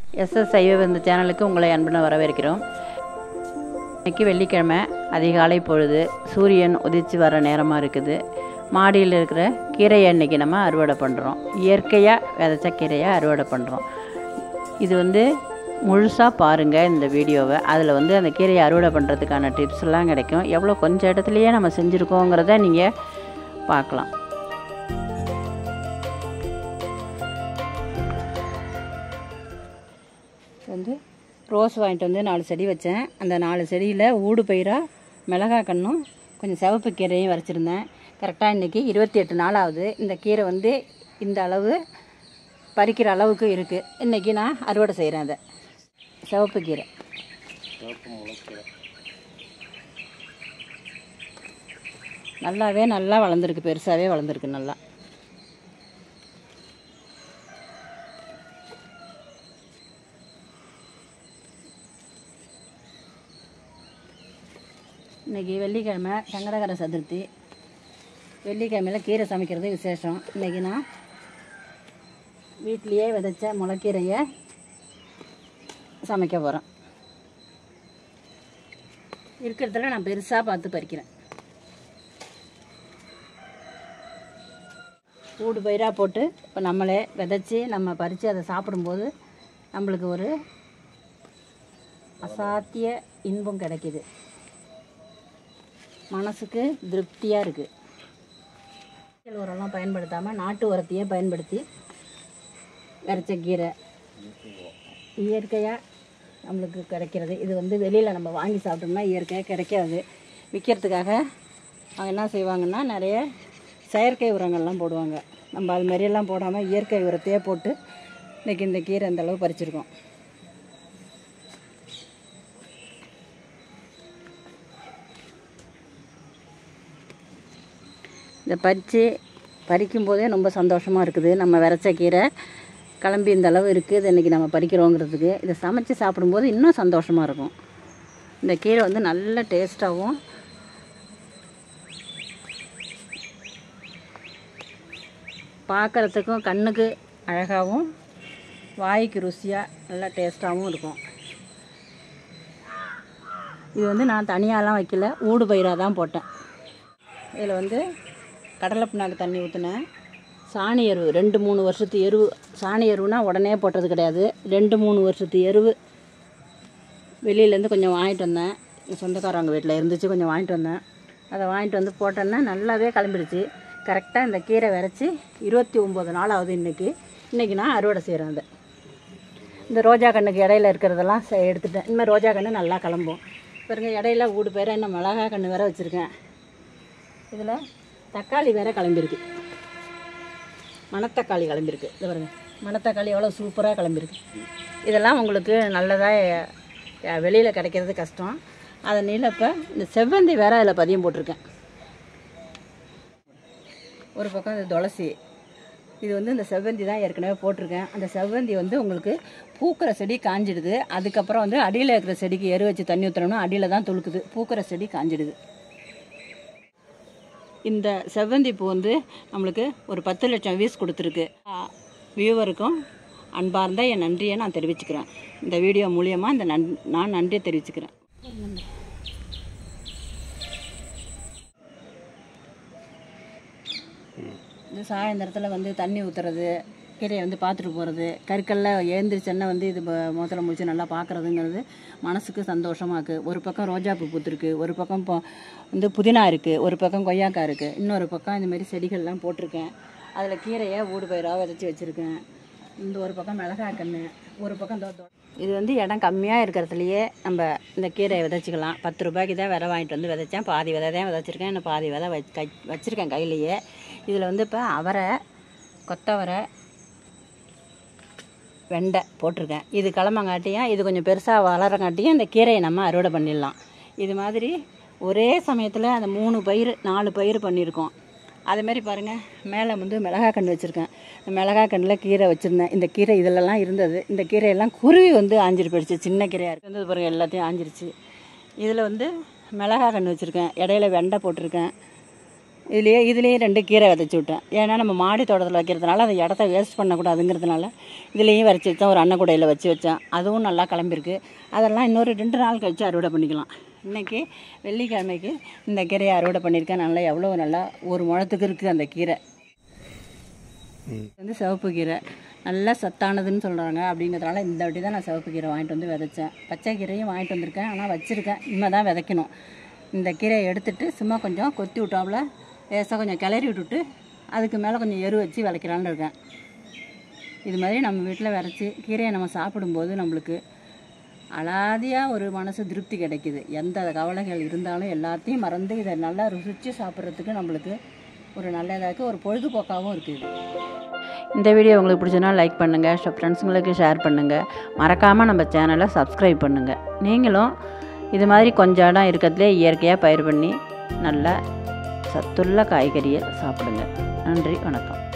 SS சைவ இந்த சேனலுக்கு உங்களை அன்புடன் வரவேற்கிறோம் இன்னைக்கு வெள்ளிக்கிழமை அதிகாலை பொழுது சூரியன் உதிச்சு வர நேரமாக இருக்குது மாடியில் இருக்கிற கீரையை இன்றைக்கி நம்ம அறுவடை பண்ணுறோம் இயற்கையாக விதைச்ச கீரையை அறுவடை பண்ணுறோம் இது வந்து முழுசாக பாருங்கள் இந்த வீடியோவை அதில் வந்து அந்த கீரையை அறுவடை பண்ணுறதுக்கான டிப்ஸ் எல்லாம் கிடைக்கும் எவ்வளோ கொஞ்சம் இடத்துலையே நம்ம செஞ்சுருக்கோங்கிறத நீங்கள் பார்க்கலாம் வந்து ரோஸ் வாங்கிட்டு வந்து நாலு செடி வச்சேன் அந்த நாலு செடியில் ஊடு பயிராக மிளகா கண்ணும் கொஞ்சம் சிவப்பு கீரையும் வரைச்சிருந்தேன் கரெக்டாக இன்றைக்கி இருபத்தி எட்டு நாள் ஆகுது இந்த கீரை வந்து இந்த அளவு பறிக்கிற அளவுக்கு இருக்குது இன்றைக்கி நான் அறுவடை செய்கிறேன் அதை சிவப்பு கீரை நல்லாவே நல்லா வளர்ந்துருக்கு பெருசாகவே வளர்ந்துருக்கு நல்லா இன்றைக்கி வெள்ளிக்கிழமை சங்கடகர சதுர்த்தி வெள்ளிக்கிழமையில் கீரை சமைக்கிறது விசேஷம் இன்றைக்கி நான் வீட்லேயே விதைச்ச முளைக்கீரையை சமைக்க போகிறேன் இருக்கிறதுல நான் பெருசாக பார்த்து பறிக்கிறேன் ஊடு பயிராக போட்டு இப்போ நம்மளே விதைச்சி நம்ம பறித்து அதை சாப்பிடும்போது நம்மளுக்கு ஒரு அசாத்திய இன்பம் கிடைக்கிது மனசுக்கு திருப்தியாக இருக்குது இயற்கை உரம்லாம் பயன்படுத்தாமல் நாட்டு உரத்தையே பயன்படுத்தி விரைச்ச கீரை இயற்கையாக நம்மளுக்கு கிடைக்கிறது இது வந்து வெளியில் நம்ம வாங்கி சாப்பிட்டோம்னா இயற்கையாக கிடைக்காது விற்கிறதுக்காக அவங்க என்ன செய்வாங்கன்னா நிறைய செயற்கை உரங்கள்லாம் போடுவாங்க நம்ம அது மாதிரியெல்லாம் போடாமல் இயற்கை உரத்தையே போட்டு இன்றைக்கி இந்த கீரை இந்த அளவு பறிச்சிருக்கோம் இதை பறித்து பறிக்கும்போதே ரொம்ப சந்தோஷமாக இருக்குது நம்ம விரைச்ச கீரை கிளம்பி இந்த அளவு இருக்குது இதை இன்றைக்கி நம்ம பறிக்கிறோங்கிறதுக்கு இதை சமைச்சு சாப்பிடும்போது இன்னும் சந்தோஷமாக இருக்கும் இந்த கீரை வந்து நல்ல டேஸ்ட்டாகவும் பார்க்குறதுக்கும் கண்ணுக்கு அழகாகவும் வாய்க்கு ருசியாக நல்லா டேஸ்ட்டாகவும் இருக்கும் இது வந்து நான் தனியாலாம் வைக்கல ஊடு பயிராக தான் போட்டேன் இதில் வந்து கடலை பிண்ணாக்கு தண்ணி ஊற்றினேன் சாணி எருவு ரெண்டு மூணு வருஷத்து எருவு சாணி எருவுனா உடனே போட்டது கிடையாது ரெண்டு மூணு வருஷத்து எருவு வெளியிலேருந்து கொஞ்சம் வாங்கிட்டு வந்தேன் எங்கள் சொந்தக்காரவங்க வீட்டில் இருந்துச்சு கொஞ்சம் வாங்கிட்டு வந்தேன் அதை வாங்கிட்டு வந்து போட்டேன்னா நல்லாவே கிளம்பிடுச்சு கரெக்டாக இந்த கீரை விரைச்சி இருபத்தி ஒம்பது நாள் ஆகுது இன்றைக்கி இன்றைக்கி நான் அறுவடை செய்கிறேன் அதை இந்த ரோஜா கண்ணுக்கு இடையில இருக்கிறதெல்லாம் செ- எடுத்துட்டேன் இனிமேல் ரோஜா கன்று நல்லா கிளம்பும் பாருங்க இடையில ஊடு பேர இன்னும் மிளகா கன்று வேற வச்சுருக்கேன் இதில் தக்காளி வேற கிளம்பிருக்கு மணத்தக்காளி கிளம்பிருக்கு இது பாருங்க மணத்தக்காளி எவ்வளோ சூப்பராக கிளம்பிருக்கு இதெல்லாம் உங்களுக்கு நல்லதாக வெளியில் கிடைக்கிறது கஷ்டம் அதை நீல இப்போ இந்த செவ்வந்தி வேற அதில் பதியம் போட்டிருக்கேன் ஒரு பக்கம் இந்த துளசி இது வந்து இந்த செவ்வந்தி தான் ஏற்கனவே போட்டிருக்கேன் அந்த செவ்வந்தி வந்து உங்களுக்கு பூக்கிற செடி காஞ்சிடுது அதுக்கப்புறம் வந்து அடியில் இருக்கிற செடிக்கு எரு வச்சு தண்ணி ஊற்றுனோம்னா அடியில் தான் துளுக்குது பூக்கிற செடி காஞ்சிடுது இந்த செவ்வந்தி பூ வந்து நம்மளுக்கு ஒரு பத்து லட்சம் வீஸ் கொடுத்துருக்கு வியூவருக்கும் அன்பார்ந்த என் நன்றியை நான் தெரிவிச்சுக்கிறேன் இந்த வீடியோ மூலியமாக இந்த நன் நான் நன்றியை தெரிவிச்சுக்கிறேன் இந்த சாயந்தரத்தில் வந்து தண்ணி ஊற்றுறது கீரையை வந்து பார்த்துட்டு போகிறது கற்கல்ல எழுந்திரிச்சென்ன வந்து இது ப- முகத்துல முடிச்சு நல்லா பார்க்குறதுங்கிறது மனசுக்கு சந்தோஷமாக இருக்குது ஒரு பக்கம் ரோஜாப்பூ பூத்துருக்கு ஒரு பக்கம் இப்போ வந்து புதினா இருக்குது ஒரு பக்கம் கொய்யாக்காய் இருக்குது இன்னொரு பக்கம் இந்த மாதிரி செடிகள்லாம் போட்டிருக்கேன் அதில் கீரையை ஊடு பயிராக விதைச்சி வச்சுருக்கேன் இந்த ஒரு பக்கம் மிளகாய் கன்று ஒரு பக்கம் தோ தோ- இது வந்து இடம் கம்மியாக இருக்கிறதுலையே நம்ம இந்த கீரையை விதைச்சிக்கலாம் பத்து ரூபாய்க்கு தான் விதை வாங்கிட்டு வந்து விதைச்சேன் பாதி விதை தான் விதைச்சிருக்கேன் இன்னும் பாதி விதை வச் கை வச்சுருக்கேன் கையிலையே இதில் வந்து இப்போ அவரை கொத்தவரை வெண்டை போட்டிருக்கேன் இது கிளம்பங்காட்டியும் இது கொஞ்சம் பெருசாக வளரங்காட்டியும் இந்த கீரையை நம்ம அறுவடை பண்ணிடலாம் இது மாதிரி ஒரே சமயத்தில் அந்த மூணு பயிர் நாலு பயிர் பண்ணியிருக்கோம் அதேமாரி பாருங்கள் மேலே வந்து மிளகா கன்று வச்சுருக்கேன் இந்த மிளகா கன்றில் கீரை வச்சுருந்தேன் இந்த கீரை இதிலெல்லாம் இருந்தது இந்த கீரையெல்லாம் குருவி வந்து ஆஞ்சிட்டு போயிடுச்சு சின்ன கீரையாக இருக்குது வந்து பாருங்கள் எல்லாத்தையும் ஆஞ்சிருச்சு இதில் வந்து மிளகா கன்று வச்சுருக்கேன் இடையில வெண்டை போட்டிருக்கேன் இதுலேயே இதுலேயே ரெண்டு கீரை விதைச்சி விட்டேன் ஏன்னா நம்ம மாடி தோட்டத்தில் வைக்கிறதுனால அந்த இடத்த வேஸ்ட் பண்ணக்கூடாதுங்கிறதுனால இதுலேயும் விதைச்சி வச்சேன் ஒரு அன்னக்கூடையில் வச்சு வச்சேன் அதுவும் நல்லா கிளம்பிருக்கு அதெல்லாம் இன்னொரு ரெண்டு நாள் கழித்து அறுவடை பண்ணிக்கலாம் இன்றைக்கி வெள்ளிக்கிழமைக்கு இந்த கீரையை அறுவடை பண்ணியிருக்கேன் நல்லா எவ்வளோ நல்லா ஒரு முழத்துக்கு இருக்குது அந்த கீரை இது வந்து சிவப்பு கீரை நல்லா சத்தானதுன்னு சொல்கிறாங்க அப்படிங்கிறதுனால இந்த வாட்டி தான் நான் சிவப்பு கீரை வாங்கிட்டு வந்து விதைச்சேன் பச்சை கீரையும் வாங்கிட்டு வந்திருக்கேன் ஆனால் வச்சுருக்கேன் இனிமேல் தான் விதைக்கணும் இந்த கீரையை எடுத்துட்டு சும்மா கொஞ்சம் கொத்தி விட்டாப்புல லேசாக கொஞ்சம் கிளறி விட்டுட்டு அதுக்கு மேலே கொஞ்சம் எரு வச்சு விளைக்கலான்னு இருக்கேன் இது மாதிரி நம்ம வீட்டில் விதைச்சி கீரையை நம்ம சாப்பிடும்போது நம்மளுக்கு அலாதியாக ஒரு மனசு திருப்தி கிடைக்குது எந்த கவலைகள் இருந்தாலும் எல்லாத்தையும் மறந்து இதை நல்லா ருசித்து சாப்பிட்றதுக்கு நம்மளுக்கு ஒரு நல்லதாக ஒரு பொழுதுபோக்காகவும் இருக்குது இந்த வீடியோ உங்களுக்கு பிடிச்சதுனா லைக் பண்ணுங்கள் ஃப்ரெண்ட்ஸுங்களுக்கு ஷேர் பண்ணுங்கள் மறக்காமல் நம்ம சேனலை சப்ஸ்கிரைப் பண்ணுங்கள் நீங்களும் இது மாதிரி கொஞ்சம் இடம் இருக்கிறதுலே இயற்கையாக பயிர் பண்ணி நல்ல சத்துள்ள காய்கறியை சாப்பிடுங்க நன்றி வணக்கம்